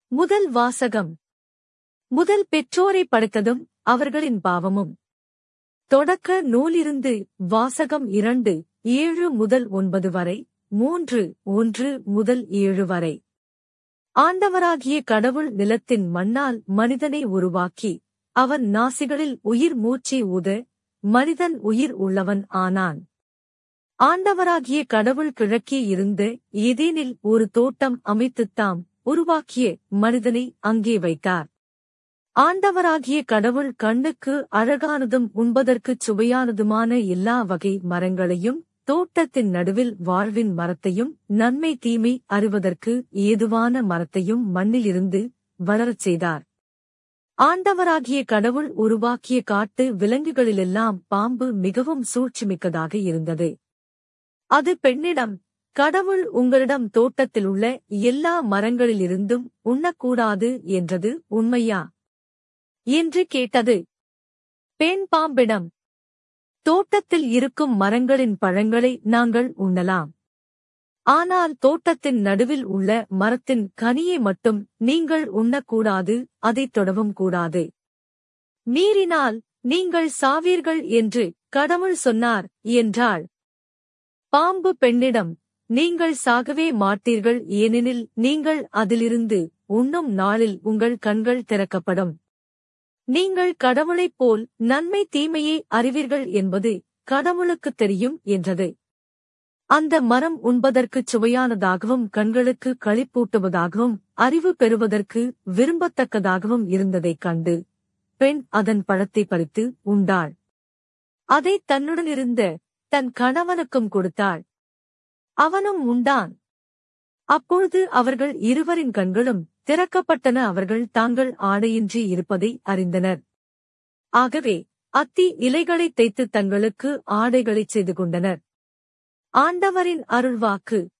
முதல் வாசகம் முதல் பெற்றோரை படைத்ததும் அவர்களின் பாவமும் தொடக்க நூலிருந்து வாசகம் இரண்டு ஏழு முதல் ஒன்பது வரை மூன்று ஒன்று முதல் ஏழு வரை ஆண்டவராகிய கடவுள் நிலத்தின் மண்ணால் மனிதனை உருவாக்கி அவன் நாசிகளில் உயிர் மூச்சை ஊத மனிதன் உயிர் உள்ளவன் ஆனான் ஆண்டவராகிய கடவுள் கிழக்கே இருந்து ஏதேனில் ஒரு தோட்டம் அமைத்துத்தாம் உருவாக்கிய மனிதனை அங்கே வைத்தார் ஆண்டவராகிய கடவுள் கண்ணுக்கு அழகானதும் உண்பதற்குச் சுவையானதுமான எல்லா வகை மரங்களையும் தோட்டத்தின் நடுவில் வாழ்வின் மரத்தையும் நன்மை தீமை அறிவதற்கு ஏதுவான மரத்தையும் மண்ணிலிருந்து வளரச் செய்தார் ஆண்டவராகிய கடவுள் உருவாக்கிய காட்டு விலங்குகளிலெல்லாம் பாம்பு மிகவும் சூழ்ச்சிமிக்கதாக இருந்தது அது பெண்ணிடம் கடவுள் உங்களிடம் தோட்டத்தில் உள்ள எல்லா மரங்களிலிருந்தும் உண்ணக்கூடாது என்றது உண்மையா என்று கேட்டது பெண் பாம்பிடம் தோட்டத்தில் இருக்கும் மரங்களின் பழங்களை நாங்கள் உண்ணலாம் ஆனால் தோட்டத்தின் நடுவில் உள்ள மரத்தின் கனியை மட்டும் நீங்கள் உண்ணக்கூடாது அதைத் தொடவும் கூடாது மீறினால் நீங்கள் சாவீர்கள் என்று கடவுள் சொன்னார் என்றாள் பாம்பு பெண்ணிடம் நீங்கள் சாகவே மாட்டீர்கள் ஏனெனில் நீங்கள் அதிலிருந்து உண்ணும் நாளில் உங்கள் கண்கள் திறக்கப்படும் நீங்கள் கடவுளைப் போல் நன்மை தீமையை அறிவீர்கள் என்பது கடவுளுக்குத் தெரியும் என்றது அந்த மரம் உண்பதற்குச் சுவையானதாகவும் கண்களுக்கு களிப்பூட்டுவதாகவும் அறிவு பெறுவதற்கு விரும்பத்தக்கதாகவும் இருந்ததைக் கண்டு பெண் அதன் பழத்தை பறித்து உண்டாள் அதை தன்னுடனிருந்த தன் கணவனுக்கும் கொடுத்தாள் அவனும் உண்டான் அப்பொழுது அவர்கள் இருவரின் கண்களும் திறக்கப்பட்டன அவர்கள் தாங்கள் ஆடையின்றி இருப்பதை அறிந்தனர் ஆகவே அத்தி இலைகளைத் தைத்து தங்களுக்கு ஆடைகளைச் செய்து கொண்டனர் ஆண்டவரின் அருள்வாக்கு